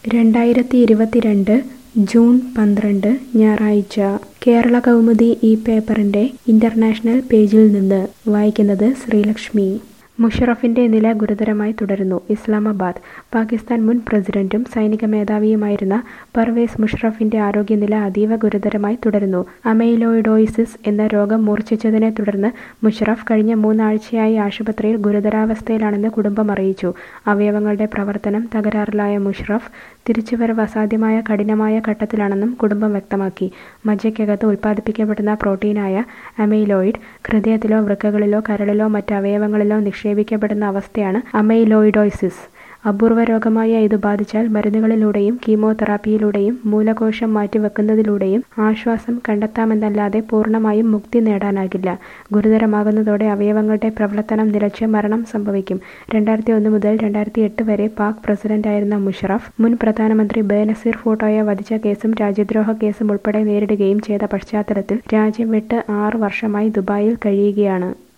രണ്ടായിരത്തി ഇരുപത്തിരണ്ട് ജൂൺ പന്ത്രണ്ട് ഞായറാഴ്ച കേരള കൗമുദി ഈ പേപ്പറിന്റെ ഇന്റർനാഷണൽ പേജിൽ നിന്ന് വായിക്കുന്നത് ശ്രീലക്ഷ്മി മുഷറഫിന്റെ നില ഗുരുതരമായി തുടരുന്നു ഇസ്ലാമാബാദ് പാകിസ്ഥാൻ മുൻ പ്രസിഡന്റും സൈനിക മേധാവിയുമായിരുന്ന പർവേസ് മുഷറഫിന്റെ ആരോഗ്യനില അതീവ ഗുരുതരമായി തുടരുന്നു അമൈലോയിഡോയിസിസ് എന്ന രോഗം മൂർച്ഛിച്ചതിനെ തുടർന്ന് മുഷറഫ് കഴിഞ്ഞ മൂന്നാഴ്ചയായി ആശുപത്രിയിൽ ഗുരുതരാവസ്ഥയിലാണെന്ന് കുടുംബം അറിയിച്ചു അവയവങ്ങളുടെ പ്രവർത്തനം തകരാറിലായ മുഷറഫ് തിരിച്ചുവരവ് അസാധ്യമായ കഠിനമായ ഘട്ടത്തിലാണെന്നും കുടുംബം വ്യക്തമാക്കി മജ്ജയ്ക്കകത്ത് ഉൽപ്പാദിപ്പിക്കപ്പെടുന്ന പ്രോട്ടീനായ അമൈലോയിഡ് ഹൃദയത്തിലോ വൃക്കകളിലോ കരളിലോ മറ്റ് അവയവങ്ങളിലോ നിക്ഷേപിക്കപ്പെടുന്ന അവസ്ഥയാണ് അമൈലോയിഡോയ്സിസ് അപൂർവ രോഗമായ ഇത് ബാധിച്ചാൽ മരുന്നുകളിലൂടെയും കീമോതെറാപ്പിയിലൂടെയും മൂലകോശം മാറ്റിവെക്കുന്നതിലൂടെയും ആശ്വാസം കണ്ടെത്താമെന്നല്ലാതെ പൂർണ്ണമായും മുക്തി നേടാനാകില്ല ഗുരുതരമാകുന്നതോടെ അവയവങ്ങളുടെ പ്രവർത്തനം നിലച്ച് മരണം സംഭവിക്കും രണ്ടായിരത്തി ഒന്ന് മുതൽ രണ്ടായിരത്തി എട്ട് വരെ പാക് പ്രസിഡന്റായിരുന്ന മുഷറഫ് മുൻ പ്രധാനമന്ത്രി ബേനസീർ ഭൂട്ടോയെ വധിച്ച കേസും രാജ്യദ്രോഹ കേസും ഉൾപ്പെടെ നേരിടുകയും ചെയ്ത പശ്ചാത്തലത്തിൽ രാജ്യം വിട്ട് ആറ് വർഷമായി ദുബായിൽ കഴിയുകയാണ്